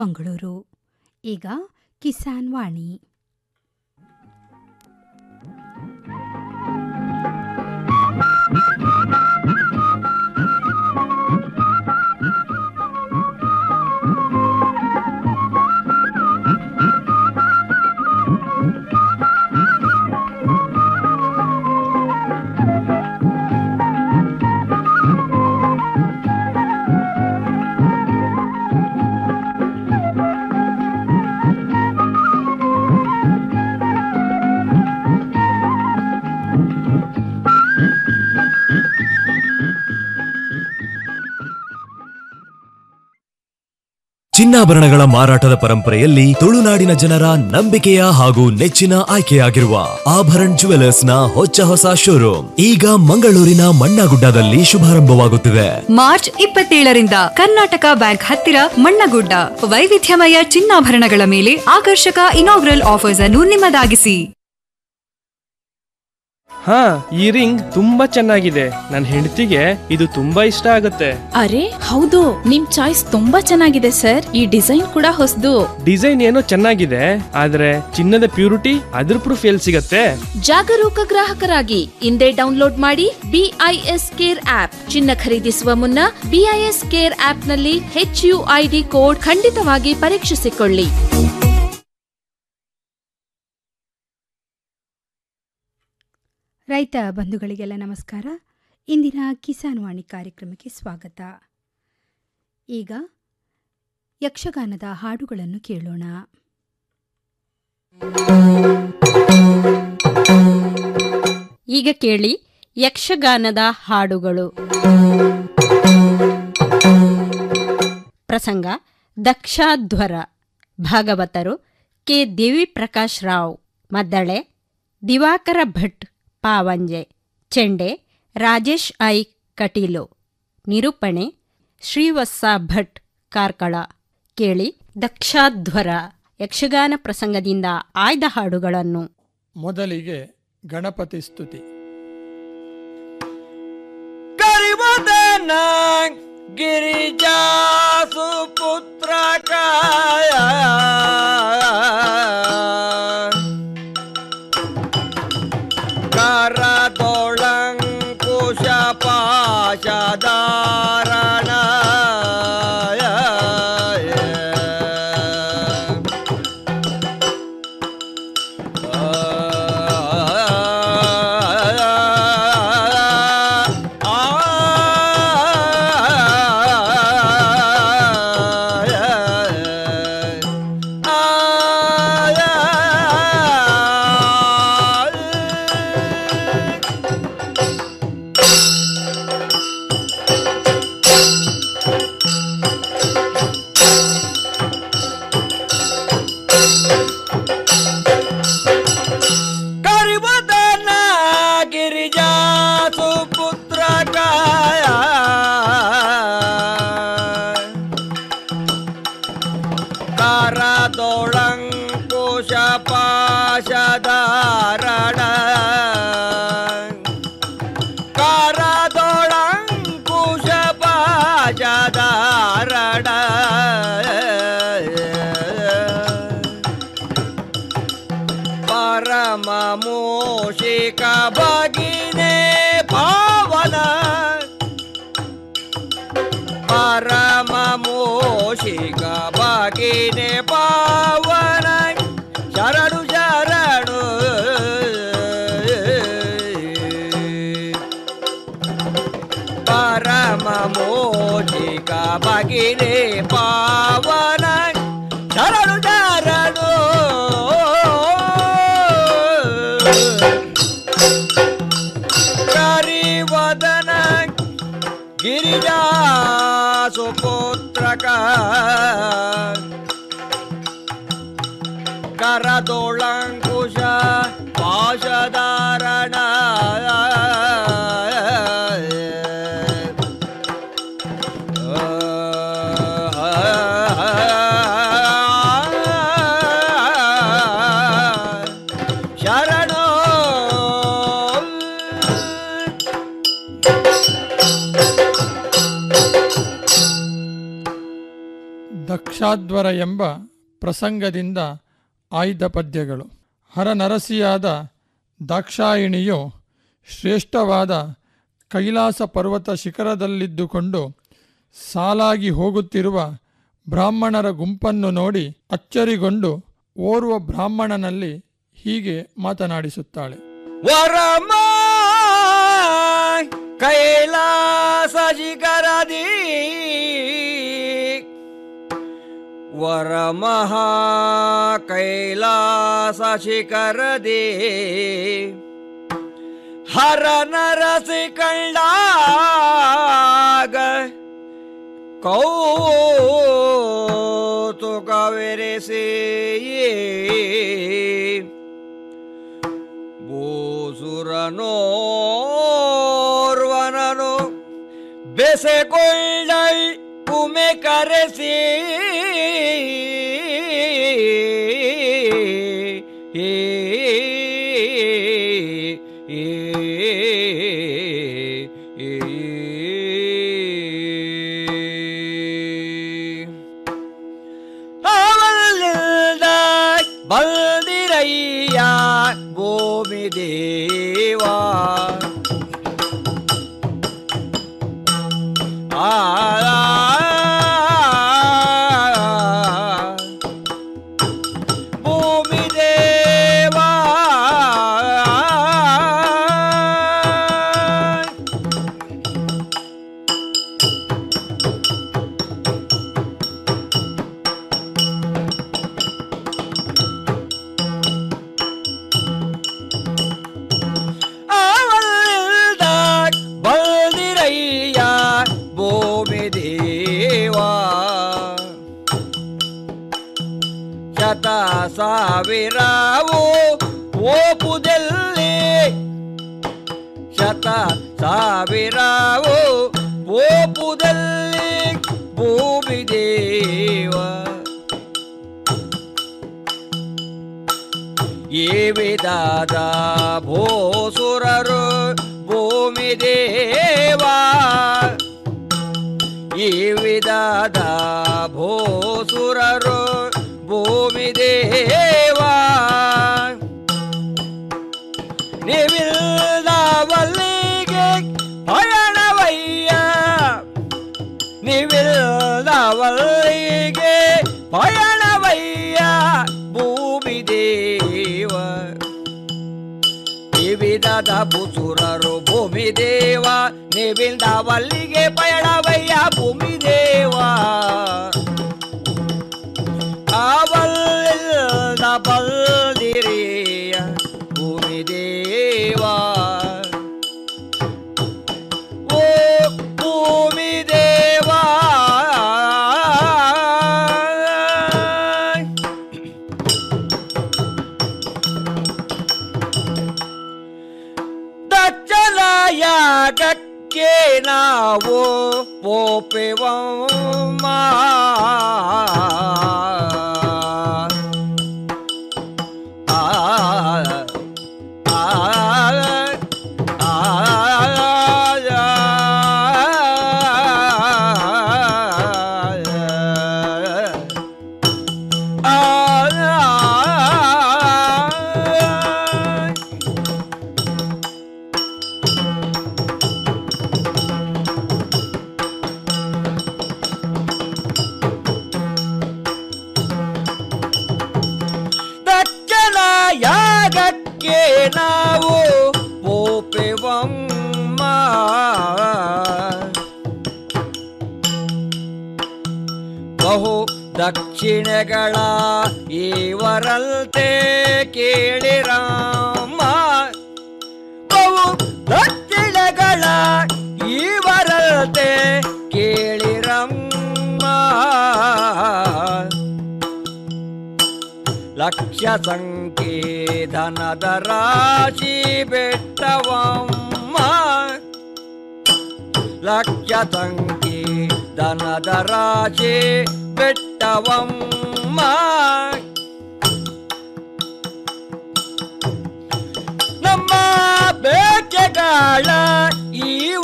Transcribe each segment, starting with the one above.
ಮಂಗಳೂರು ಈಗ ಕಿಸಾನ್ ವಾಣಿ ಚಿನ್ನಾಭರಣಗಳ ಮಾರಾಟದ ಪರಂಪರೆಯಲ್ಲಿ ತುಳುನಾಡಿನ ಜನರ ನಂಬಿಕೆಯ ಹಾಗೂ ನೆಚ್ಚಿನ ಆಯ್ಕೆಯಾಗಿರುವ ಆಭರಣ್ ಜುವೆಲರ್ಸ್ ನ ಹೊಚ್ಚ ಹೊಸ ಶೋರೂಮ್ ಈಗ ಮಂಗಳೂರಿನ ಮಣ್ಣಗುಡ್ಡದಲ್ಲಿ ಶುಭಾರಂಭವಾಗುತ್ತಿದೆ ಮಾರ್ಚ್ ಇಪ್ಪತ್ತೇಳರಿಂದ ಕರ್ನಾಟಕ ಬ್ಯಾಂಕ್ ಹತ್ತಿರ ಮಣ್ಣಗುಡ್ಡ ವೈವಿಧ್ಯಮಯ ಚಿನ್ನಾಭರಣಗಳ ಮೇಲೆ ಆಕರ್ಷಕ ಇನಾಗ್ರಲ್ ಆಫರ್ಸ್ ಅನ್ನು ನಿಮ್ಮದಾಗಿಸಿ ಹಾ ಈ ರಿಂಗ್ ತುಂಬಾ ಚೆನ್ನಾಗಿದೆ ನನ್ನ ಹೆಂಡತಿಗೆ ಇದು ತುಂಬಾ ಇಷ್ಟ ಆಗುತ್ತೆ ಅರೆ ಹೌದು ನಿಮ್ ಚಾಯ್ಸ್ ತುಂಬಾ ಚೆನ್ನಾಗಿದೆ ಸರ್ ಈ ಡಿಸೈನ್ ಕೂಡ ಹೊಸದು ಡಿಸೈನ್ ಏನೋ ಚೆನ್ನಾಗಿದೆ ಆದ್ರೆ ಚಿನ್ನದ ಪ್ಯೂರಿಟಿ ಅದ್ರ ಪ್ರೂಫ್ ಎಲ್ಲಿ ಸಿಗತ್ತೆ ಜಾಗರೂಕ ಗ್ರಾಹಕರಾಗಿ ಇಂದೇ ಡೌನ್ಲೋಡ್ ಮಾಡಿ ಬಿಐಎಸ್ ಕೇರ್ ಆಪ್ ಚಿನ್ನ ಖರೀದಿಸುವ ಮುನ್ನ ಬಿಐಎಸ್ ಕೇರ್ ಆಪ್ ನಲ್ಲಿ ಹೆಚ್ ಯು ಐಡಿ ಕೋಡ್ ಖಂಡಿತವಾಗಿ ಪರೀಕ್ಷಿಸಿಕೊಳ್ಳಿ ರೈತ ಬಂಧುಗಳಿಗೆಲ್ಲ ನಮಸ್ಕಾರ ಇಂದಿನ ಕಿಸಾನ್ ವಾಣಿ ಕಾರ್ಯಕ್ರಮಕ್ಕೆ ಸ್ವಾಗತ ಈಗ ಯಕ್ಷಗಾನದ ಹಾಡುಗಳನ್ನು ಕೇಳೋಣ ಈಗ ಕೇಳಿ ಯಕ್ಷಗಾನದ ಹಾಡುಗಳು ಪ್ರಸಂಗ ದಕ್ಷಾಧ್ವರ ಭಾಗವತರು ಕೆ ದೇವಿ ಪ್ರಕಾಶ್ ರಾವ್ ಮದ್ದಳೆ ದಿವಾಕರ ಭಟ್ ಪಾವಂಜೆ ಚೆಂಡೆ ರಾಜೇಶ್ ಐ ಕಟೀಲು ನಿರೂಪಣೆ ಶ್ರೀವತ್ಸ ಭಟ್ ಕಾರ್ಕಳ ಕೇಳಿ ದಕ್ಷಾಧ್ವರ ಯಕ್ಷಗಾನ ಪ್ರಸಂಗದಿಂದ ಆಯ್ದ ಹಾಡುಗಳನ್ನು ಮೊದಲಿಗೆ ಗಣಪತಿ ಸ್ತುತಿ ಕರಿವದನ ಗಿರಿಜಾ ಸುಪುತ್ರ ಕಾಯ ಕರದೊಳಂಕುಶ ಪಾಶಧಾರಣ ಕರಿವದನ ಗಿರಿಜಾ ಸುಪುತ್ರ ಕಾಯ ಕರದೊಳಂಕುಶ ಪಾಶಧಾರಣ ಕರದೊಳಂಕುಶ ಪಾಶಧಾರಣ ಪರಮ ಮೂಷಿಕ ಭಗಿನೇ ಪಾವನ ಪರಮ ಮೂಷಿಕ ಭಗಿನೇ ಪಾವನ ಶರಣು ಶರಣು ಪರಮ ಮೋಚಿಕ ಭಗಿನೇ ಪಾವನ ಶರಣು ಶರಣು ಕರಿವದನ ಗಿರಿಜಾ ಸುಪುತ್ರಕ ಕರದೊಳಂಕುಶ ಪಾಶಧಾರಣ ಶರಣೋ ದಕ್ಷ ದಕ್ಷಾಧ್ವರ ಎಂಬ ಪ್ರಸಂಗದಿಂದ ಆಯ್ದ ಪದ್ಯಗಳು ಹರನರಸಿಯಾದ ದಾಕ್ಷಾಯಿಣಿಯು ಶ್ರೇಷ್ಠವಾದ ಕೈಲಾಸ ಪರ್ವತ ಶಿಖರದಲ್ಲಿದ್ದುಕೊಂಡು ಸಾಲಾಗಿ ಹೋಗುತ್ತಿರುವ ಬ್ರಾಹ್ಮಣರ ಗುಂಪನ್ನು ನೋಡಿ ಅಚ್ಚರಿಗೊಂಡು ಓರ್ವ ಬ್ರಾಹ್ಮಣನಲ್ಲಿ ಹೀಗೆ ಮಾತನಾಡಿಸುತ್ತಾಳೆ ವರಮ ಕೈಲಾಸ ಶಿಖರದಿ ವರಮಃ ಕೈಲಾಸ ಶಿಖರದಿ ಹರ ನರಸಿ ಕಂಡಾಗ ಕೌತುಕವೆರೆಸಿ ಭೂಸುರನೋರ್ವನನು ಬೆಸೆಕೊಳ್ಳೈ ಉಮೆ ಕರೆಸಿ ಏ ಏ ಅವಲ್ಲಿಲ್ದ ಬಲ್ದಿರಯ್ಯ ಭೂಮಿ ದೇವಾ ಆ ಭೂಮಿ ದೇವಾ ಅವಲ್ದ ಬಲ್ದಿರಯ್ಯ ಭೂಮಿ ದೇವಾ ಶತ ಸಾವಿರವು ಓಪುದಲ್ಲಿ ಶತ ಸಾವಿರವು ಓಪುದಲ್ಲಿ ಭೂಮಿ ದೇವ ಈ ವಿಧದ ಭೂಸುರರು ಭೂಮಿ ದೇವಾ ಈ ವಿಧದ ಭೂಸುರರು ಭೂಮಿ ದೇವಾ ನಿವಿಲ್ದವಲ್ಲಿಗೆ ಪಯಣವಯ್ಯ ನಿವಿಲ್ದವಲ್ಲಿಗೆ ಪಯಣವಯ್ಯ ಭೂಮಿ ದೇವ ವಿವಿಧದ ಬುಸುರರು ಭೂಮಿ ದೇವ ನಿವಿಲ್ದವಲ್ಲಿಗೆ ಪಯಣವಯ್ಯ ಭೂಮಿ ದೇವ ಅವಲ್ಲಿಲ್ದ ಬಲ್ದಿರಿಯ ಭೂಮಿ ದೇವಾ ಓ ಭೂಮಿ ದೇವಾ ದಕ್ಷಲ ಯಾಗಕ್ಕೆ ನಾವು ಪೋಪೆವಮ್ಮ ಆ ದಕ್ಷಿಣ ಯಾಗಕ್ಕೆ ನಾವು ಪೋಪೆವಮ್ಮ ಬಹು ದಕ್ಷಿಣಗಳ ಇವರಲ್ತೆ ಕೇಳಿರಾಮ ಬಹು ದಕ್ಷಿಣಗಳ ಇವರಲ್ತೆ ಕೇಳಿರಮ್ಮ ಲಕ್ಷ ಸಂಕೇತನದ ರಾಶಿ ಬೆಟ್ಟವಮ್ಮ ಲಕ್ಷ ಸಂಕೇತನದ ರಾಶಿ ಬೆಟ್ಟವಮ್ಮ ನಮ್ಮ ಬೇಕೆಗಳ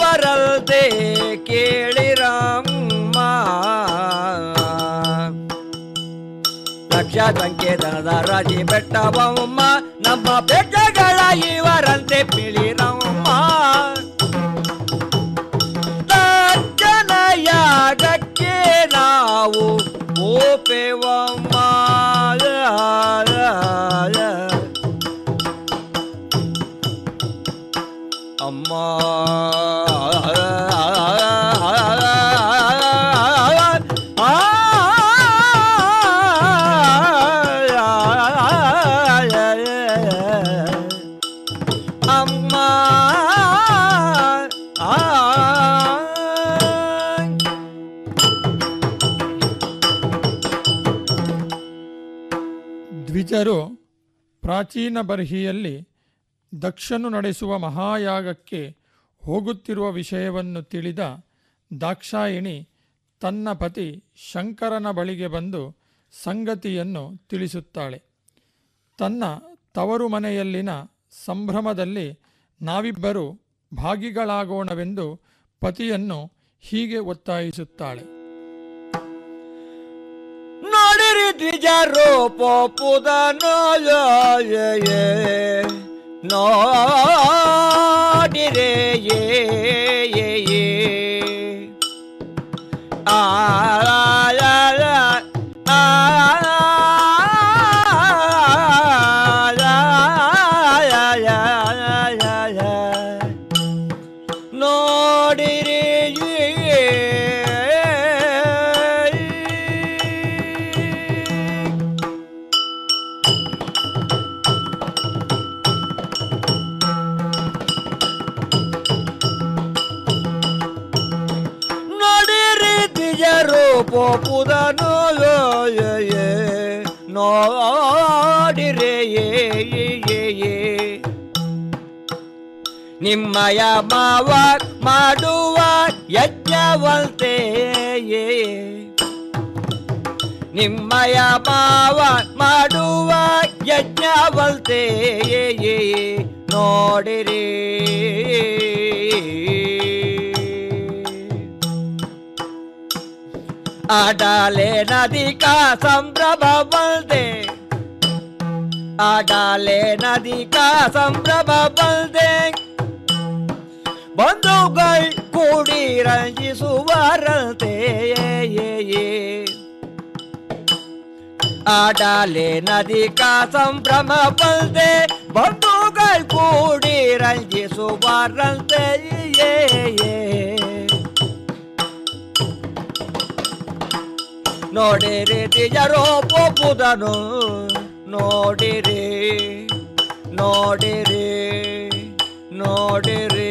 ಇವರಲ್ದೆ ಕೇಳಿರಮ್ಮ ದಕ್ಷ ಸಂಕೇತನದ ರಾಶಿ ಬೆಟ್ಟವಮ್ಮ ನಮ್ಮ ಬೆಟ್ಟಗಳ ಇವರಂತೆ ಪಿಳಿರಮ್ಮ ದರ್ಶನ ಯಾಗಕ್ಕೆ ನಾವು ಓಪೆವಮ್ಮ ಅಮ್ಮ ಅಮ್ಮ ದ್ವಿಜರು ಪ್ರಾಚೀನ ಬರ್ಹಿಯಲ್ಲಿ ದಕ್ಷನು ನಡೆಸುವ ಮಹಾಯಾಗಕ್ಕೆ ಹೋಗುತ್ತಿರುವ ವಿಷಯವನ್ನು ತಿಳಿದ ದಾಕ್ಷಾಯಿಣಿ ತನ್ನ ಪತಿ ಶಂಕರನ ಬಳಿಗೆ ಬಂದು ಸಂಗತಿಯನ್ನು ತಿಳಿಸುತ್ತಾಳೆ ತನ್ನ ತವರು ಮನೆಯಲ್ಲಿನ ಸಂಭ್ರಮದಲ್ಲಿ ನಾವಿಬ್ಬರು ಭಾಗಿಗಳಾಗೋಣವೆಂದು ಪತಿಯನ್ನು ಹೀಗೆ ಒತ್ತಾಯಿಸುತ್ತಾಳೆ ನೋಡಿರಿ ದ್ವಿಜರು ಪೋಪುದನು ನೋಡಿರೆ ಏ ಏ ಏ. ಆ ಲ ಲ ಆ ಲ ಲ ಲ ಲ. ನೋಡಿರಿ ನೋಡಿರಿ ದ್ವಿಜರು ಪೋಪುದನು ನೋಡಿರೆ ಏ ಏ ಏ ನಿಮ್ಮಯ ಮಾವ ಮಾಡುವ ಯಜ್ಞವಂತೆ ನಿಮ್ಮಯ ಮಾವ ಮಾಡುವ ಯಜ್ಞವಂತೆ ನೋಡಿರಿ ಆಡಾಲೆ ನದಿ ಕಾ ಸಂಭ್ರಮ ಬಂದೆ ಆಡಾಲೆ ನದಿ ಕಾ ಸಂಭ್ರಮ ಬಂದೆ ಬಂಧುಗಳು ಕೂಡಿ ರಂಜಿಸುವರಂತೆ ಆಡಾಲೆ ನದಿ ಕಾ ಸಂಭ್ರಮ ಬಂದೆ ಬಂಧುಗಳು ಕೂಡಿ ರಂಜಿಸುವರಂತೆ ನೋಡಿರಿ ತಿಜರೋ ಪೋಪುದನು ನೋಡಿರಿ ನೋಡಿರಿ ನೋಡಿರಿ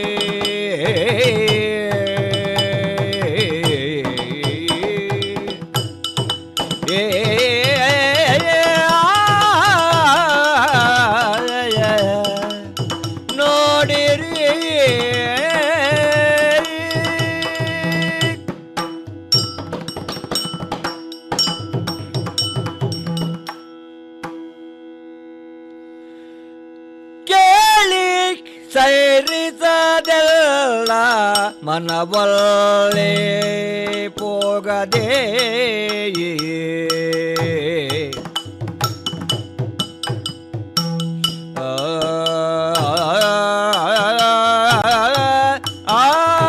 ಏ ನೋಡಿರಿ ಕೇಳಿ ಸೈರಿಸದೆಲ್ಲ ಮನವಲ್ಲೇ ಪೋಗದೆ ಆ, ಆ,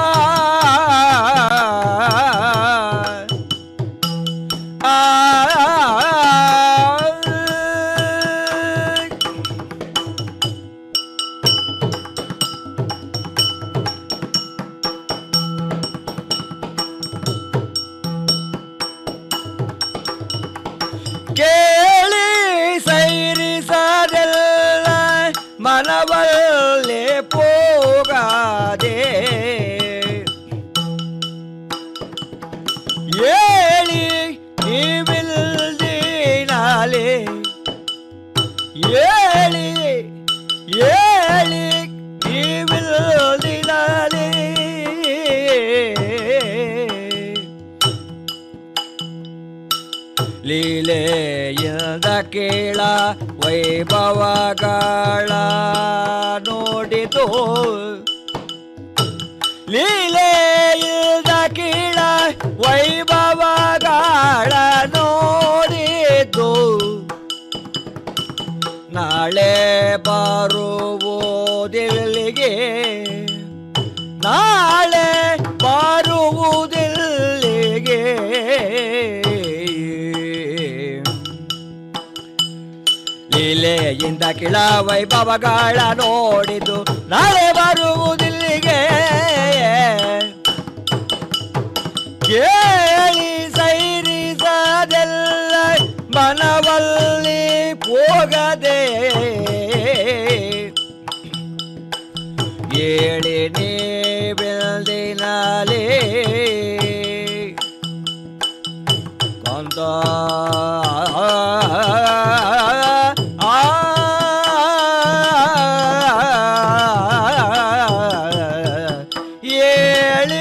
ಆ, ಕೇಳಿ ಸೈರಿಸದೆಲ್ಲ ಮನವಲ್ಲೇ ಪೋಗಾದೆ ಏಳಿ ನೀವಿಲ್ದಿನಾಲೆ ಏಳಿ ಏಳಿ ನೀವಿಲ್ದಿನಾಲೆ ಲೀಲೆಯಿಂದ ಕೇಳ ವೈಭವಗಳ ನೋಡಿತು ಲೀಲೆಯಿಂದ ಕೀಳ ವೈಭವಗಳ ನೋಡಿತು ನಾಳೆ ಬರುವುದಿಲ್ಲಿಗೆ ನಾಳೆ ಬರುವುದಿಲ್ಲಿಗೆ ಲೀಲೆಯಿಂದ ಕಿಳ ವೈಭವಗಳ ನೋಡಿದು ನಾಳೆ ಬರುವುದಿಲ್ಲಿಗೆ ಕೇಳಿ ಸೈರಿಸದೆಲ್ಲ ಮನವಲ್ಲಿ ಹೋಗದೆ ಏಳಿ ನೀ ಬೆಲ್ದಿನಲೇ ಕಂದ ಏಳಿ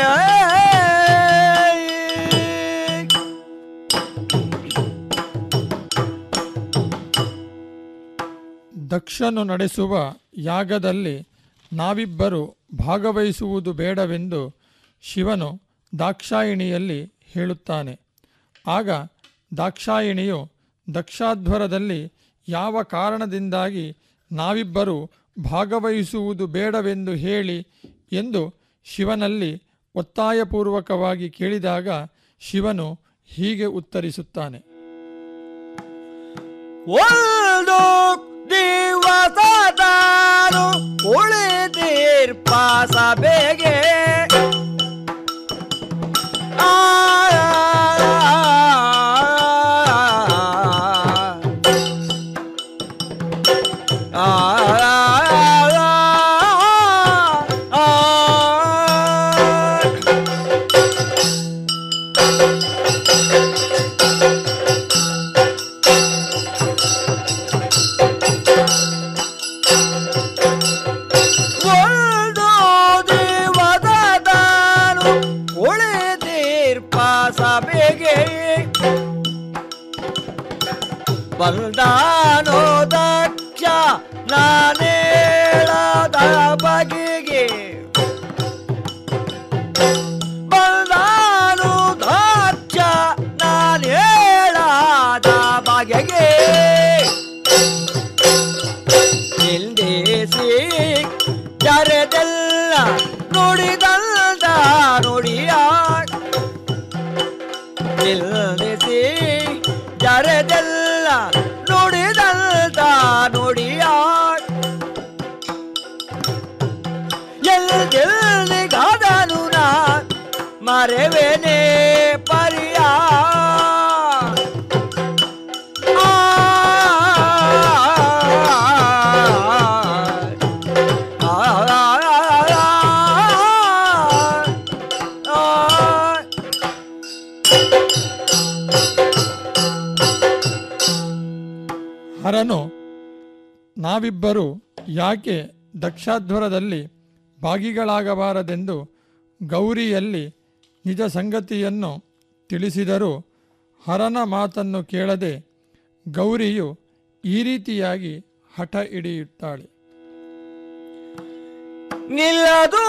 ದಕ್ಷನು ನಡೆಸುವ ಯಾಗದಲ್ಲಿ ನಾವಿಬ್ಬರು ಭಾಗವಹಿಸುವುದು ಬೇಡವೆಂದು ಶಿವನು ದಾಕ್ಷಾಯಿಣಿಯಲ್ಲಿ ಹೇಳುತ್ತಾನೆ ಆಗ ದಾಕ್ಷಾಯಿಣಿಯು ದಕ್ಷಾಧ್ವರದಲ್ಲಿ ಯಾವ ಕಾರಣದಿಂದಾಗಿ ನಾವಿಬ್ಬರು ಭಾಗವಹಿಸುವುದು ಬೇಡವೆಂದು ಹೇಳಿ ಎಂದು ಶಿವನಲ್ಲಿ ಒತ್ತಾಯಪೂರ್ವಕವಾಗಿ ಕೇಳಿದಾಗ ಶಿವನು ಹೀಗೆ ಉತ್ತರಿಸುತ್ತಾನೆ ಒಂದು ದಿವಸದಾರು ಉಳಿದೀರ್ಪ ಸಭೆಗೆ ಆ, ಆ, ಆ, ಆ. ಒಂದು ದಿವಸದಾನು ಉಳಿದೀರ್ಪ ಸಭೆಗೆ ಬಂದಾನೋ ದಕ್ಷ ನಾನೇಳದ ಬಗೆಗೆ ಬಂದಾನು ದಕ್ಷ ನಾನೇಳದ ಬಗೆಗೆ ನಿಲ್ದೇಸಿ ಜರೆದೆಲ್ಲ ನುಡಿದಲ್ದ ನುಡಿಯ ನಿಲ್ದಿಸಿ ಜರೆದೆಲ್ಲ ನುಡಿದಲ್ದ ನುಡಿಯ ಎಲ್ಲಿ ಗಾದನು ನಾ ಮರೆವೇನೆ ಪರಿಯ ಹರನು ನಾವಿಬ್ಬರು ಯಾಕೆ ದಕ್ಷಾಧ್ವರದಲ್ಲಿ ಭಾಗಿಗಳಾಗಬಾರದೆಂದು ಗೌರಿಯಲ್ಲಿ ನಿಜ ಸಂಗತಿಯನ್ನು ತಿಳಿಸಿದರೂ ಹರನ ಮಾತನ್ನು ಕೇಳದೆ ಗೌರಿಯು ಈ ರೀತಿಯಾಗಿ ಹಠ ಹಿಡಿಯುತ್ತಾಳೆ ನಿಲ್ಲದು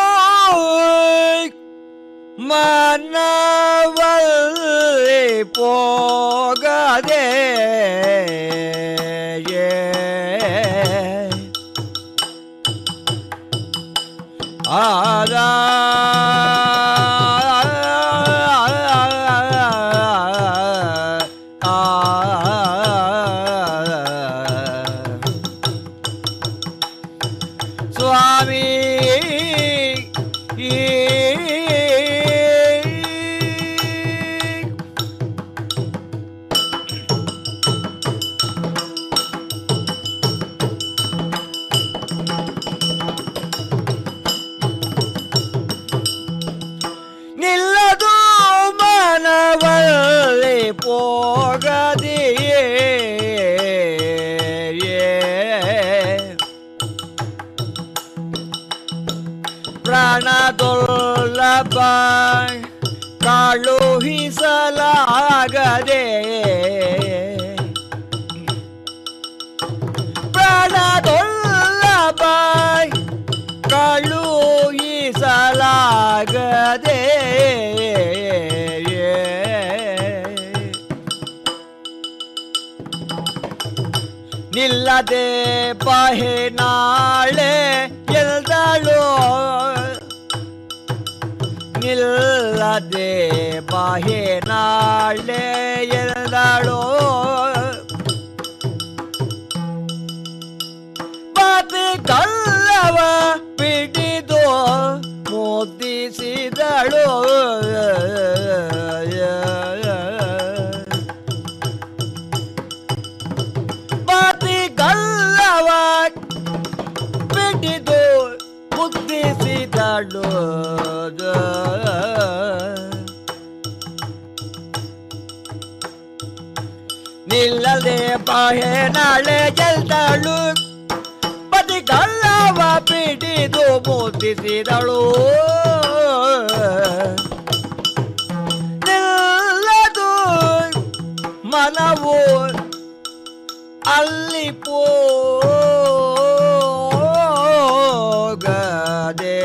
ಮನವಲ್ಲಿ ಪೋಗದೆ ಆದ ಸ್ವಾಮಿ ನಿಲ್ಲದು ಮನವಲ್ಲಿ ಪೋಗದೆಯೇ ಪ್ರಾಣದೊಲ್ಲಭ ಕಳುಹಿಸಲಾಗದೆ ಪ್ರಾಣದೊಲ್ಲಭ ಕಳುಹಿಸಲಾಗದೆ ನಿಲ್ಲದೆ ಬಾಹೆ ನಾಳೆ ಎಲ್ದಳು ನಿಲ್ಲದೆ ಬಾಹೆ ನಾಳೆ ಎಲ್ದಳು ಬಾತಿ ಕಲ್ಲವ ಪಿಡಿದು ಮೋದಿಸಿದಳು ಬಾತಿ ಕಲ್ಲವ ಪಿಡಿದು ಮುದ್ದಿಸಿದಳು ನಿಲ್ಲದೆ ಬಾಹೆ ನಾಳೆ ಗೆಲ್ದಳು ಪತಿ ಕಲ್ಲವ ಪಿಡಿದು ಮುದ್ದಿಸಿದಳು ನಿಲ್ಲದು ಮನವು ಅಲ್ಲಿ ಪೋಗದೆ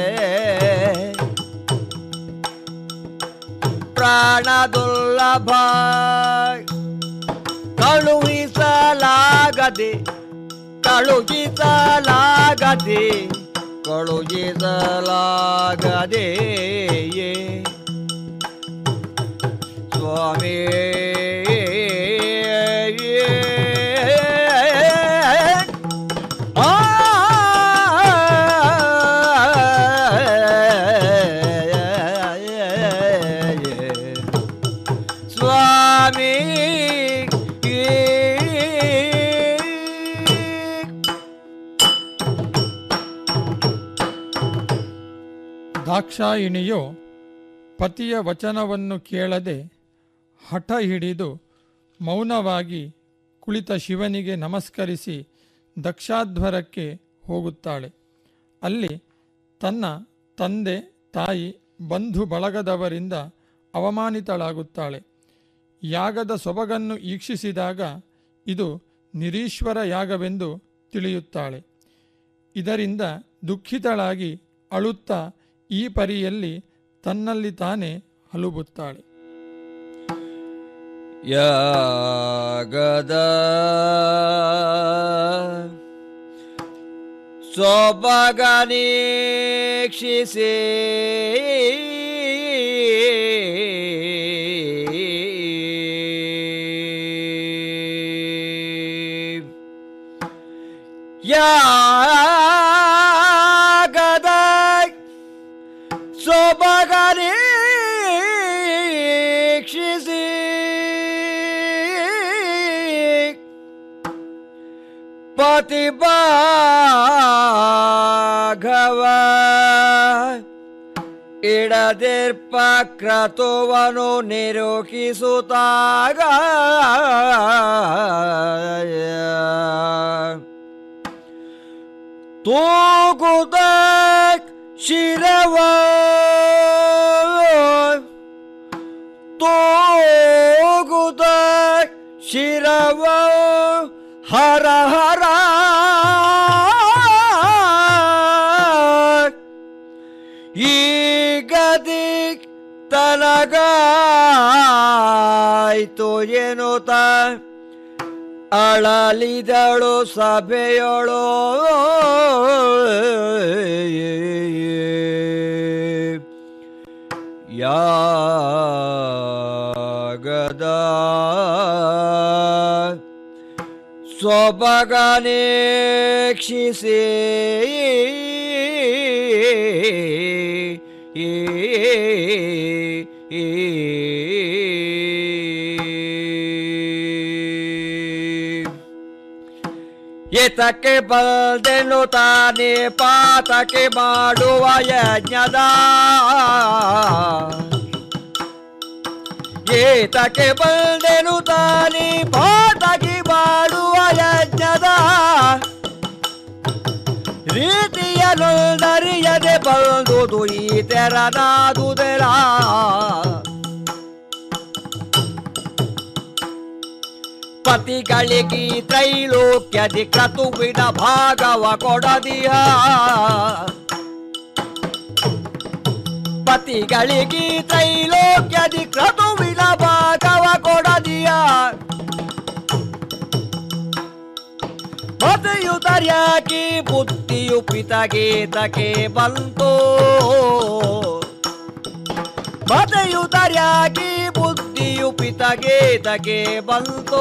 ಪ್ರಾಣ ದುರ್ಲಭ ಕಳುಹಿಸಲಾಗದೆ ಕಳುಹಿಸಲಾಗದೆ ಕಳುಹಿಸಲಾಗದೆ ಸ್ವಾಮಿ ಆ ಸ್ವಾಮಿ ದಾಕ್ಷಾಯಿಣಿಯು ಪತಿಯ ವಚನವನ್ನು ಕೇಳದೆ ಹಠ ಹಿಡಿದು ಮೌನವಾಗಿ ಕುಳಿತ ಶಿವನಿಗೆ ನಮಸ್ಕರಿಸಿ ದಕ್ಷಾಧ್ವರಕ್ಕೆ ಹೋಗುತ್ತಾಳೆ ಅಲ್ಲಿ ತನ್ನ ತಂದೆ ತಾಯಿ ಬಂಧು ಬಳಗದವರಿಂದ ಅವಮಾನಿತಳಾಗುತ್ತಾಳೆ ಯಾಗದ ಸೊಬಗನ್ನು ಈಕ್ಷಿಸಿದಾಗ ಇದು ನಿರೀಶ್ವರ ಯಾಗವೆಂದು ತಿಳಿಯುತ್ತಾಳೆ ಇದರಿಂದ ದುಃಖಿತಳಾಗಿ ಅಳುತ್ತಾ ಈ ಪರಿಯಲ್ಲಿ ತನ್ನಲ್ಲಿ ತಾನೇ ಹಲುಬುತ್ತಾಳೆ ಯಾಗದ ಸೊಬಗನೀಕ್ಷಿಸಿ ಯಾಗದ ಸೊಬಗನೀಕ್ಷಿಸಿ ಪತಿ ಭಾಗವ ಇಡದಿರ್ಪ ಕ್ರತುವನು ನಿರೂಪಿಸುತ್ತಾಗ ತೂಗುದ ಶಿರವ ತೂಗುದ ಶಿರವ ಹರ ಹರ ಈಗದಿ ತನಗಾಯ್ತು ಎನ್ನುತ್ತ ಅಳಲಿದಳು ಸಭೆಯೊಳು ಯಾಗದ ಸೊಬಗನೇಕ್ಷಿಸಿ ಏತಕ್ಕೆ ಬಲ್ದೆನು ತಾನೇ ಪಾತಕ್ಕೆ ಮಾಡುವ ಯಜ್ಞದ ಏತಕ್ಕೆ ಬಂದೆನು ತಾನೇ ಪಾತಕ್ಕೆ ಮಾಡುವ ಯಜ್ಞದ ರೀತಿಯ ನೊಂದರಿಯದೆ ಬಂದುದು ಈ ತೆರನಾದುದೆರ ಪತಿಗಳಿಗೆ ತ್ರೈಲೋಕ್ಯದಿ ಕ್ರತುವಿನ ಭಾಗವ ಕೊಡದಿಯ ಪತಿಗಳಿಗೆ ತ್ರೈಲೋಕ್ಯದಿ ಕ್ರತುವಿನ ಭಾಗವ ಕೊಡದಿಯ ಮತೆಯು ತರ್ಯಾಕಿ ಬುದ್ಧಿಯು ಪಿತಗೆ ತಕೆ ಬಂತು ಮತೆಯು ತರ್ಯಾಕಿ ಬುದ್ಧಿಯು ಪಿತಗೆ ತಕೆ ಬಂತು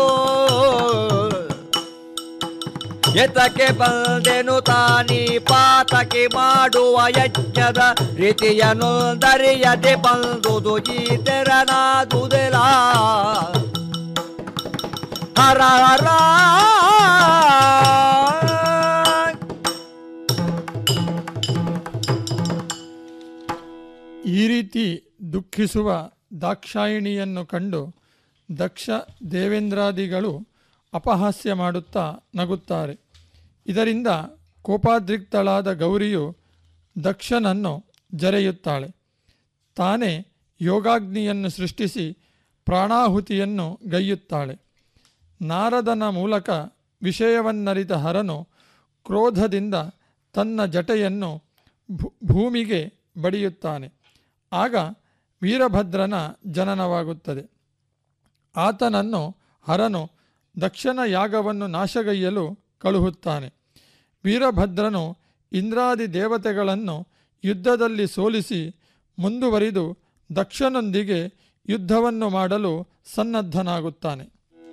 ಎತಕ್ಕೆ ಬಂದೆನು ತಾನಿ ಪಾತಕ್ಕೆ ಮಾಡುವ ಯಜ್ಞದ ರೀತಿಯನ್ನು ದರಿಯದೆ ಬಂದುದು ಈ ತೆರನಾದುದೆಲ ಹರ ಹರ ಈ ರೀತಿ ದುಃಖಿಸುವ ದಾಕ್ಷಾಯಿಣಿಯನ್ನು ಕಂಡು ದಕ್ಷ ದೇವೇಂದ್ರಾದಿಗಳು ಅಪಹಾಸ್ಯ ಮಾಡುತ್ತಾ ನಗುತ್ತಾರೆ ಇದರಿಂದ ಕೋಪಾದ್ರಿಕ್ತಳಾದ ಗೌರಿಯು ದಕ್ಷನನ್ನು ಜರೆಯುತ್ತಾಳೆ ತಾನೇ ಯೋಗಾಗ್ನಿಯನ್ನು ಸೃಷ್ಟಿಸಿ ಪ್ರಾಣಾಹುತಿಯನ್ನು ಗೈಯುತ್ತಾಳೆ ನಾರದನ ಮೂಲಕ ವಿಷಯವನ್ನರಿತ ಹರನು ಕ್ರೋಧದಿಂದ ತನ್ನ ಜಟೆಯನ್ನು ಭೂ- ಭೂಮಿಗೆ ಬಡಿಯುತ್ತಾನೆ ಆಗ ವೀರಭದ್ರನ ಜನನವಾಗುತ್ತದೆ ಆತನನ್ನು ಹರನು ದಕ್ಷನ ಯಾಗವನ್ನು ನಾಶಗೈಯಲು ಕಳುಹುತ್ತಾನೆ ವೀರಭದ್ರನು ಇಂದ್ರಾದಿ ದೇವತೆಗಳನ್ನು ಯುದ್ಧದಲ್ಲಿ ಸೋಲಿಸಿ ಮುಂದುವರಿದು ದಕ್ಷನೊಂದಿಗೆ ಯುದ್ಧವನ್ನು ಮಾಡಲು ಸನ್ನದ್ಧನಾಗುತ್ತಾನೆ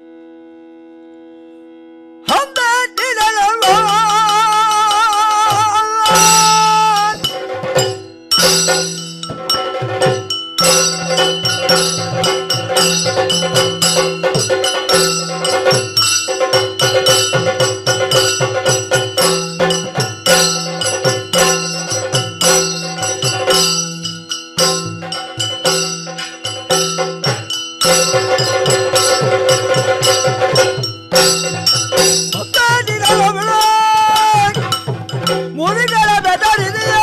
ಮುನಿಗಳ ಬೆದರಿದೆಯ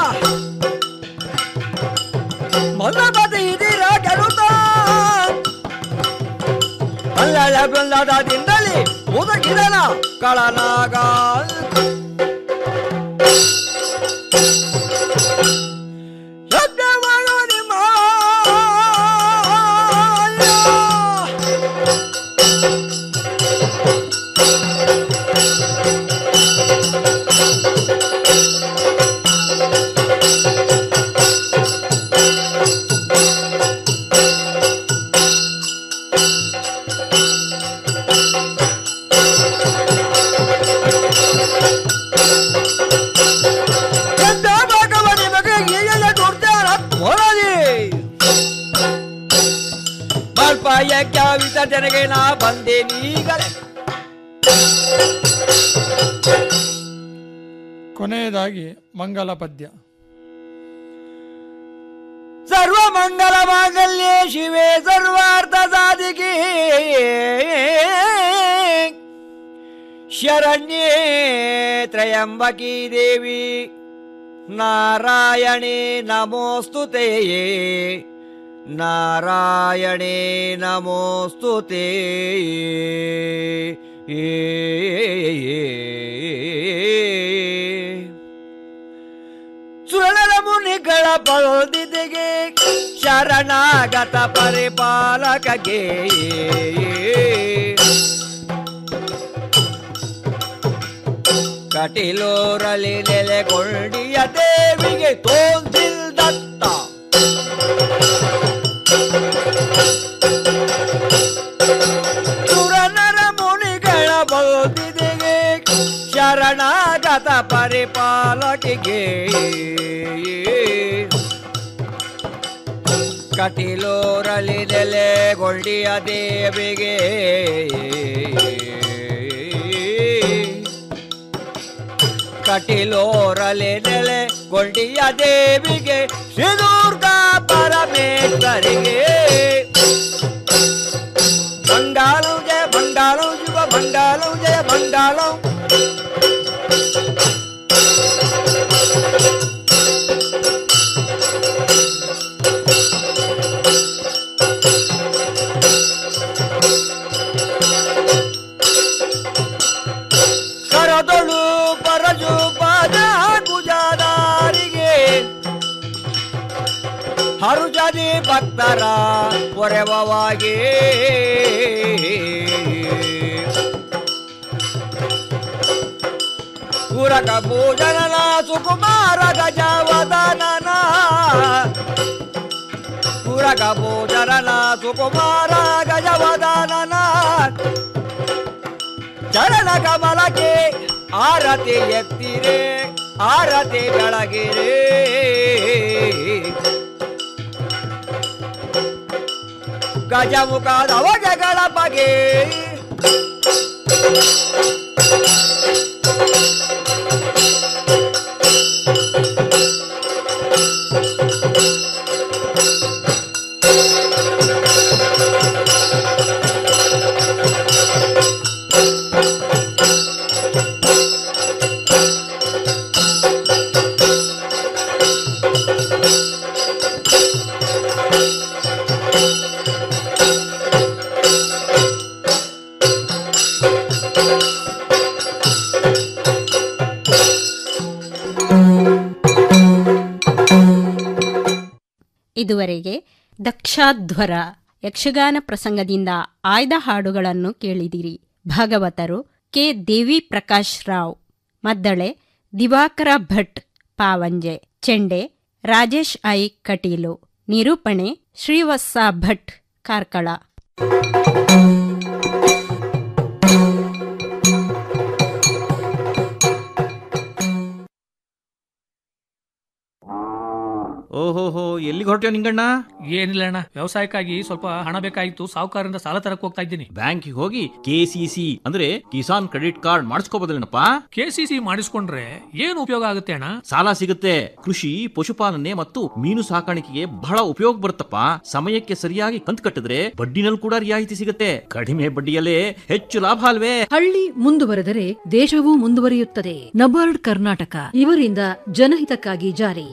ಮಲ್ಲಬದಿ ಇದೀರ ಕೆಡುತ್ತ ಅಲ್ಲಳ ಬೃಂದದಿಂದಲೇ ಮುದುಕಿದನ ಕಳನಾಗ ಯಜ್ಞಮಾಡು ನಿಮ್ಮ ಎಂದ ಭಾಗವ ನಿಮಗೆ ಈಗಲೇ ದುರ್ದಾರ ಮೊರಲಿ ಸ್ವಲ್ಪ ಯಜ್ಞ ವಿಸರ್ಜನೆಗೆ ನಾ ಬಂದೆ ನೀಗಲೇ ಕೊನೆಯದಾಗಿ ಮಂಗಲ ಪದ್ಯ ಸರ್ವ ಮಂಗಲ ಮಾಂಗಲ್ಯೇ ಶಿವೆ ಸರ್ವಾರ್ಥ ಸಾಧಿಕೆ ಶರಣ್ಯೇ ತ್ರಯಂಬಕಿ ದೇವಿ ನಾರಾಯಣೇ ನಮೋಸ್ತುತೆ ನಾರಾಯಣೇ ನಮೋಸ್ತುತೆ ಸುರಳರ ಮುನಿಗಳ ಬಲ್ದಿದೆಗೆ ಶರಣಾಗತ ಪರಿಪಾಲಕಗೆ ಕಟಿಲೋರಲಿ ನೆಲೆಗೊಂಡಿಯ ದೇವಿಗೆ ತೋಂದಿಲ್ದತ್ತ ಸುರನರ ಮುನಿಗಳ ಬಲ್ದಿದೆಗೆ ಶರಣಾಗತ ಪರಿಪಾಲಕಿಗೆ ಕಟಿಲೋರಲಿ ನೆಲೆಗೊಂಡಿಯ ದೇವಿಗೆ ಕಟಿಲೋರಲಿ ನೆಲೆಗೊಂಡಿಯ ದೇವಿಗೆ ಶ್ರೀ ದುರ್ಗಾ ಪರಮೇಶ್ವರಿಗೆ ಮಂಗಾಲಂ ಜಯ ಮಂಗಾಲಂ ಶಿವ ಮಂಗಾಲಂ ಜಯ ಮಂಗಾಲಂ ಕರದೊಳು ಪರಜು ಪಾದ ಗುಜಾದಾರಿಗೆ ಹರುಜದಿ ಭಕ್ತರ ಪೊರೆವವಾಗಿ ಪುರಕ ಭೋಜನನ ಸುಕುಮಾರ ಗಜವದನನ ಪುರಕ ಭೋಜನನ ಸುಕುಮಾರ ಗಜವದನನ ಚರಣ ಕಮಲಕ್ಕೆ ಆರತಿ ಎತ್ತಿರೆ ಆರತಿ ಬೆಳಗಿರೆ ಗಜಮುಖದ ಹೊಗೆಗಳ ಬಗೆ ಇದುವರೆಗೆ ದಕ್ಷಾಧ್ವರ ಯಕ್ಷಗಾನ ಪ್ರಸಂಗದಿಂದ ಆಯ್ದ ಹಾಡುಗಳನ್ನು ಕೇಳಿದಿರಿ ಭಾಗವತರು ಕೆ ದೇವಿ ಪ್ರಕಾಶ್ ರಾವ್ ಮದ್ದಳೆ ದಿವಾಕರ ಭಟ್ ಪಾವಂಜೆ ಚೆಂಡೆ ರಾಜೇಶ್ ಐ ಕಟೀಲು ನಿರೂಪಣೆ ಶ್ರೀವತ್ಸ ಭಟ್ ಕಾರ್ಕಳ ಓಹೋಹೋ ಎಲ್ಲಿಗೆ ಹೊರಟ್ಯೋ ನಿಂಗಣ್ಣ ಏನಿಲ್ಲ ಅಣ್ಣ ವ್ಯವಸಾಯಕ್ಕಾಗಿ ಸ್ವಲ್ಪ ಹಣ ಬೇಕಾಗಿತ್ತು ಸಾಹುಕಾರರಿಂದ ಸಾಲ ತರಕ್ ಹೋಗ್ತಾ ಇದ್ದೀನಿ ಬ್ಯಾಂಕಿಗೆ ಹೋಗಿ ಕೆ ಸಿ ಸಿ ಅಂದ್ರೆ ಕಿಸಾನ್ ಕ್ರೆಡಿಟ್ ಕಾರ್ಡ್ ಮಾಡಿಸ್ಕೋಬೋದಲ್ಲೇನಪ್ಪ ಕೆ ಸಿ ಸಿ ಮಾಡಿಸ್ಕೊಂಡ್ರೆ ಏನು ಉಪಯೋಗ ಆಗುತ್ತೆ ಅಣ್ಣ ಸಾಲ ಸಿಗುತ್ತೆ ಕೃಷಿ ಪಶುಪಾಲನೆ ಮತ್ತು ಮೀನು ಸಾಕಾಣಿಕೆಗೆ ಬಹಳ ಉಪಯೋಗ ಬರುತ್ತಪ್ಪ ಸಮಯಕ್ಕೆ ಸರಿಯಾಗಿ ಕಂತು ಕಟ್ಟಿದ್ರೆ ಬಡ್ಡಿನಲ್ಲಿ ಕೂಡ ರಿಯಾಯಿತಿ ಸಿಗುತ್ತೆ ಕಡಿಮೆ ಬಡ್ಡಿಯಲ್ಲೇ ಹೆಚ್ಚು ಲಾಭ ಅಲ್ವೇ ಹಳ್ಳಿ ಮುಂದುವರೆದರೆ ದೇಶವೂ ಮುಂದುವರಿಯುತ್ತದೆ ನಬಾರ್ಡ್ ಕರ್ನಾಟಕ ಇವರಿಂದ ಜನಹಿತಕ್ಕಾಗಿ ಜಾರಿ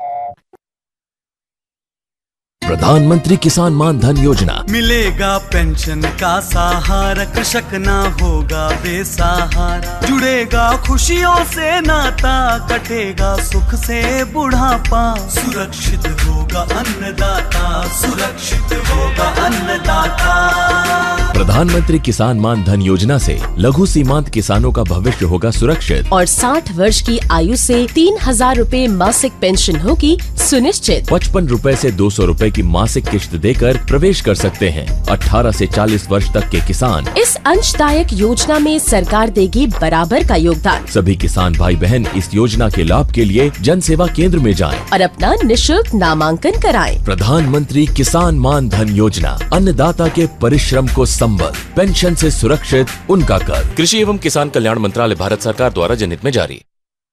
प्रधानमंत्री किसान मान धन योजना मिलेगा पेंशन का सहारा कृषक ना होगा बेसहारा जुड़ेगा खुशियों से नाता कटेगा सुख से बुढ़ापा सुरक्षित होगा अन्नदाता सुरक्षित होगा अन्नदाता प्रधानमंत्री किसान मान धन योजना से लघु सीमांत किसानों का भविष्य होगा सुरक्षित और 60 वर्ष की आयु से तीन हजार रूपए मासिक पेंशन होगी सुनिश्चित पचपन रूपए से दो सौ रूपए की मासिक किश्त देकर प्रवेश कर सकते हैं 18 से 40 वर्ष तक के किसान इस अंशदायक योजना में सरकार देगी बराबर का योगदान सभी किसान भाई बहन इस योजना के लाभ के लिए जन सेवा केंद्र में जाएं। और अपना निशुल्क नामांकन कराएं। प्रधानमंत्री किसान मान धन योजना अन्नदाता के परिश्रम को संबल पेंशन से सुरक्षित उनका कर कृषि एवं किसान कल्याण मंत्रालय भारत सरकार द्वारा जनहित में जारी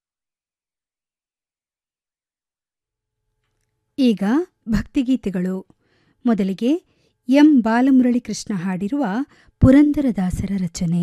ಈಗ ಭಕ್ತಿಗೀತೆಗಳು ಮೊದಲಿಗೆ ಎಂ ಬಾಲಮುರಳಿ ಕೃಷ್ಣ ಹಾಡಿರುವ ಪುರಂದರದಾಸರ ರಚನೆ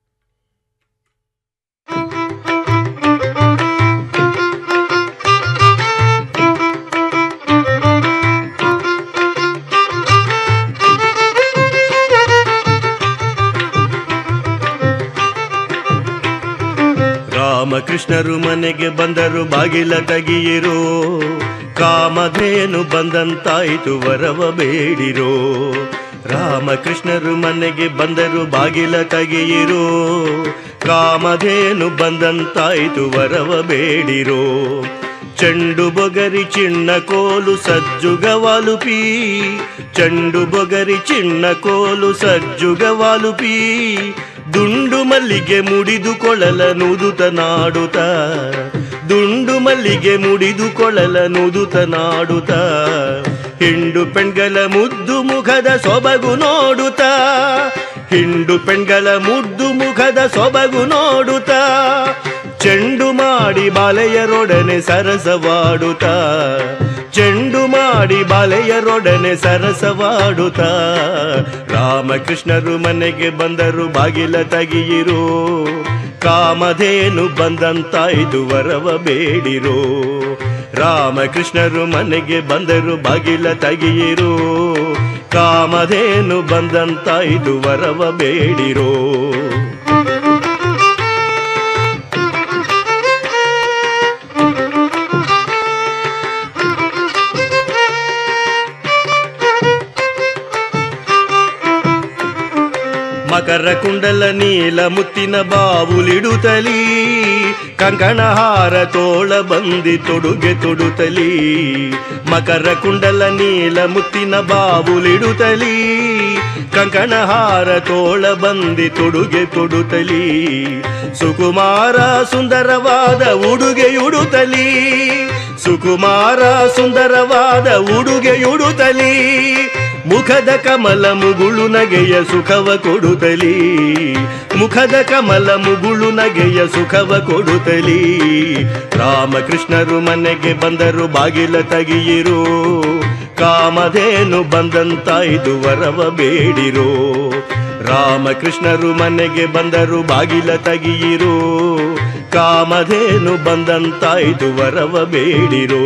ರಾಮಕೃಷ್ಣರು ಮನೆಗೆ ಬಂದರು ಬಾಗಿಲ ತೆಗೆಯಿರೋ ಕಾಮಧೇನು ಬಂದಂತಾಯಿತು ವರವ ಬೇಡಿರೋ ರಾಮಕೃಷ್ಣರು ಮನೆಗೆ ಬಂದರು ಬಾಗಿಲ ತೆಗೆಯಿರೋ ಕಾಮಧೇನು ಬಂದಂತಾಯಿತು ವರವ ಬೇಡಿರೋ ಚೆಂಡು ಬೊಗರಿ ಚಿಣ್ಣ ಕೋಲು ಸಜ್ಜುಗವಾಲುಪಿ ಚೆಂಡು ಬೊಗರಿ ಚಿಣ್ಣ ಕೋಲು ಸಜ್ಜುಗವಾಲುಪಿ ದುಂಡು ಮಲ್ಲಿಗೆ ಮುಡಿದು ಕೊಳಲ ನುದುತ ನಾಡುತ್ತ ದುಂಡು ಮಲ್ಲಿಗೆ ಮುಡಿದು ಕೊಳಲ ನುದುತ ನಾಡುತ್ತ ಹಿಂಡು ಪೆಣ್ಗಳ ಮುದ್ದು ಮುಖದ ಸೊಬಗು ನೋಡುತ್ತ ಹಿಂಡು ಪೆಣ್ಗಳ ಮುದ್ದು ಮುಖದ ಸೊಬಗು ನೋಡುತ್ತ ಚೆಂಡು ಮಾಡಿ ಬಾಲೆಯರೊಡನೆ ಸರಸವಾಡುತ್ತ ಚೆಂಡು ಮಾಡಿ ಬಾಲೆಯರೊಡನೆ ಸರಸವಾಡುತ್ತ ರಾಮಕೃಷ್ಣರು ಮನೆಗೆ ಬಂದರು ಬಾಗಿಲ ತೆಗೆಯಿರೋ ಕಾಮಧೇನು ಬಂದಂತಾಯ್ದು ವರವ ಬೇಡಿರೋ ರಾಮಕೃಷ್ಣರು ಮನೆಗೆ ಬಂದರು ಬಾಗಿಲ ತೆಗೆಯಿರೋ ಕಾಮಧೇನು ಬಂದಂತಾಯ್ದು ವರವ ಬೇಡಿರೋ ಮಕರ ಕುಂಡಲ ನೀಲ ಮುತ್ತಿನ ಬಾವುಲಿಡುತ್ತಲೀ ಕಂಕಣಹಾರ ತೋಳ ಬಂದಿ ತೊಡುಗೆ ತೊಡುತ್ತಲಿ ಮಕರ ಕುಂಡಲ ನೀಲ ಮುತ್ತಿನ ಬಾವುಲಿಡುತ್ತಲಿ ಕಂಕಣಹಾರ ತೋಳ ಬಂದಿ ತೊಡುಗೆ ತೊಡುತ್ತಲಿ ಸುಕುಮಾರ ಸುಂದರವಾದ ಉಡುಗೆಯುಡುತ್ತಲಿ ಸುಕುಮಾರ ಸುಂದರವಾದ ಉಡುಗೆಯುಡುತ್ತಲಿ ಮುಖದ ಕಮಲ ಮುಗುಳು ನಗೆಯ ಸುಖವ ಕೊಡುತ್ತಲಿ ಮುಖದ ಕಮಲ ಮುಗುಳು ನಗೆಯ ಸುಖವ ಕೊಡುತ್ತಲಿ ರಾಮಕೃಷ್ಣರು ಮನೆಗೆ ಬಂದರು ಬಾಗಿಲ ತಗಿಯಿರು ಕಾಮಧೇನು ಬಂದಂತಾಯ್ದು ವರವ ಬೇಡಿರೋ ರಾಮಕೃಷ್ಣರು ಮನೆಗೆ ಬಂದರು ಬಾಗಿಲ ತಗಿಯಿರು ಕಾಮಧೇನು ಬಂದಂತಾಯ್ದು ವರವ ಬೇಡಿರೋ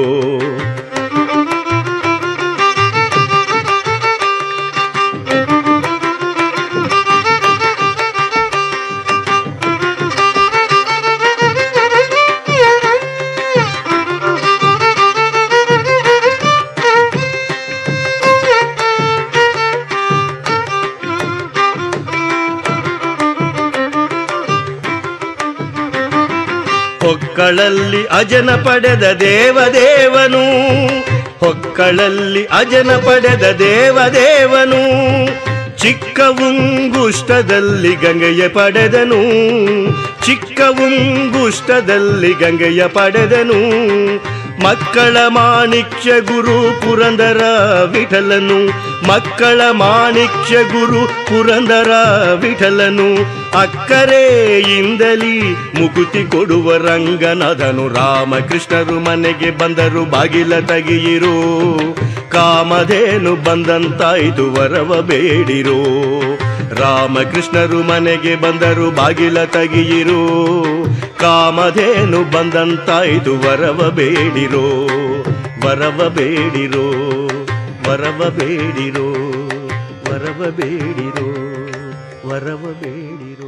ಹೊಕ್ಕಳಲ್ಲಿ ಅಜನ ಪಡೆದ ದೇವದೇವನು ಹೊಕ್ಕಳಲ್ಲಿ ಅಜನ ಪಡೆದ ದೇವದೇವನು ಚಿಕ್ಕ ಉಂಗುಷ್ಟದಲ್ಲಿ ಗಂಗೆಯ ಪಡೆದನು ಚಿಕ್ಕ ಉಂಗುಷ್ಟದಲ್ಲಿ ಗಂಗೆಯ ಪಡೆದನು ಮಕ್ಕಳ ಮಾಣಿಕ್ಯ ಗುರು ಪುರಂದರ ವಿಠಲನು ಮಕ್ಕಳ ಮಾಣಿಕ್ಯ ಗುರು ಪುರಂದರ ವಿಠಲನು ಅಕ್ಕರೆಯಿಂದಲಿ ಮುಕುತಿ ಕೊಡುವ ರಂಗನಾದನು ರಾಮಕೃಷ್ಣರು ಮನೆಗೆ ಬಂದರು ಬಾಗಿಲ ತಗಿಯಿರು ಕಾಮಧೇನು ಬಂದಂತಾಯ್ತು ವರವ ಬೇಡಿರೋ ರಾಮಕೃಷ್ಣರು ಮನೆಗೆ ಬಂದರು ಬಾಗಿಲ ತಗಿಯಿರು ಕಾಮಧೇನು ಬಂದಂತಾಯ್ತು ವರವ ಬೇಡಿರೋ ವರವ ಬೇಡಿರೋ ವರವ ಬೇಡಿರೋ ವರವ ಬೇಡಿರೋ ವರವ ಬೇಡಿರೋ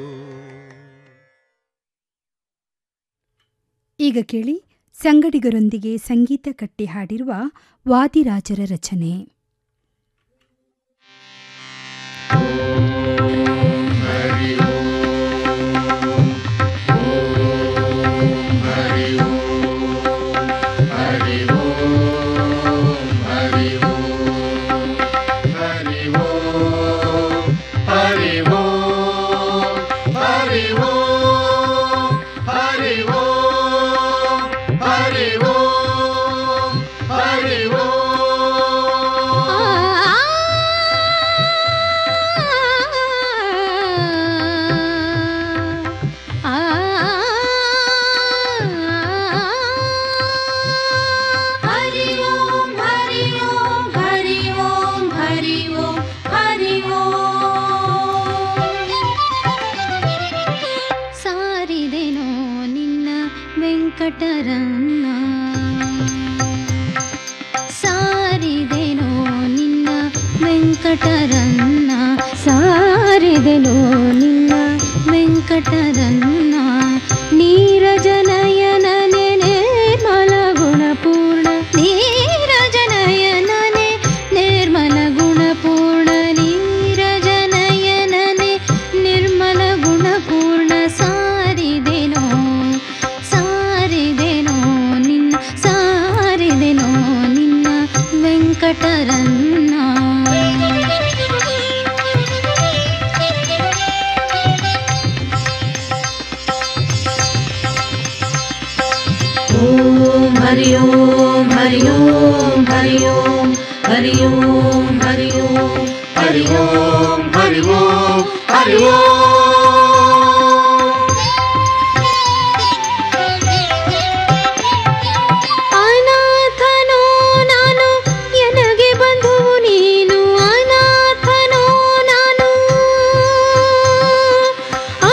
ಈಗ ಕೇಳಿ ಸಂಗಡಿಗರೊಂದಿಗೆ ಸಂಗೀತ ಕಟ್ಟಿ ಹಾಡಿರುವ ವಾದಿರಾಜರ ರಚನೆ हरि ओम हरि ओम हरि ओम हरि ओम हरि ओम ಸಾರಿದೆನೋ ನಿನ್ನ ವೆಂಕಟರನ್ನ ಸಾರಿದೆನೋ ನಿನ್ನ ವೆಂಕಟರನ್ನ ಸಾರಿದೆನೋ ನಿನ್ನ ವೆಂಕಟರನ್ನ ನೀರಜನಯನನೆ ನಿರ್ಮಲ ಗುಣಪೂರ್ಣ ನೀರಜನಯನನೆ ನಿರ್ಮಲ ಗುಣಪೂರ್ಣ ನೀರಜನಯನನೆ ನಿರ್ಮಲ ಗುಣಪೂರ್ಣ ಸಾರಿದೆನೋ ಸಾರಿದೆನೋ ನಿನ್ನ ಸಾರಿದೆನೋ ನಿನ್ನ ವೆಂಕಟರನ್ನ ಓಂ ಹರಿ ಓಂ ಹರಿ ಓಂ ಹರಿ ಓಂ ಹರಿ ಓಂ ಹರಿ ಓಂ ಹರಿ ಓಂ ಹರಿ ಓಂ ಹರಿ ಅನಾಥನೋ ನಾನು ಎನಗೆ ಬಂಧುವು ನೀನು ಅನಾಥನೋ ನಾನು ಆ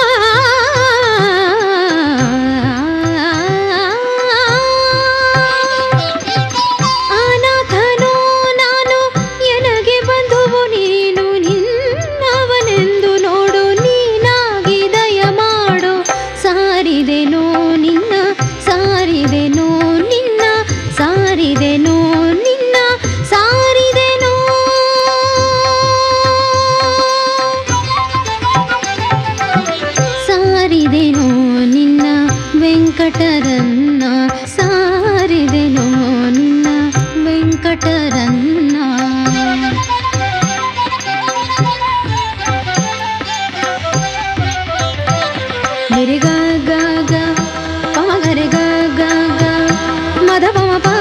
ಅನಾಥನೋ ನಾನು ಎನಗೆ ಬಂಧುವು ನೀನು ನಿನ್ನವನೆಂದು ನೋಡು ನೀ ರಿ ಗ ಗ ಗ ಪಮ ಗ ರೆ ಗ ಗ ಗ ಮದ ಪಮ ಪ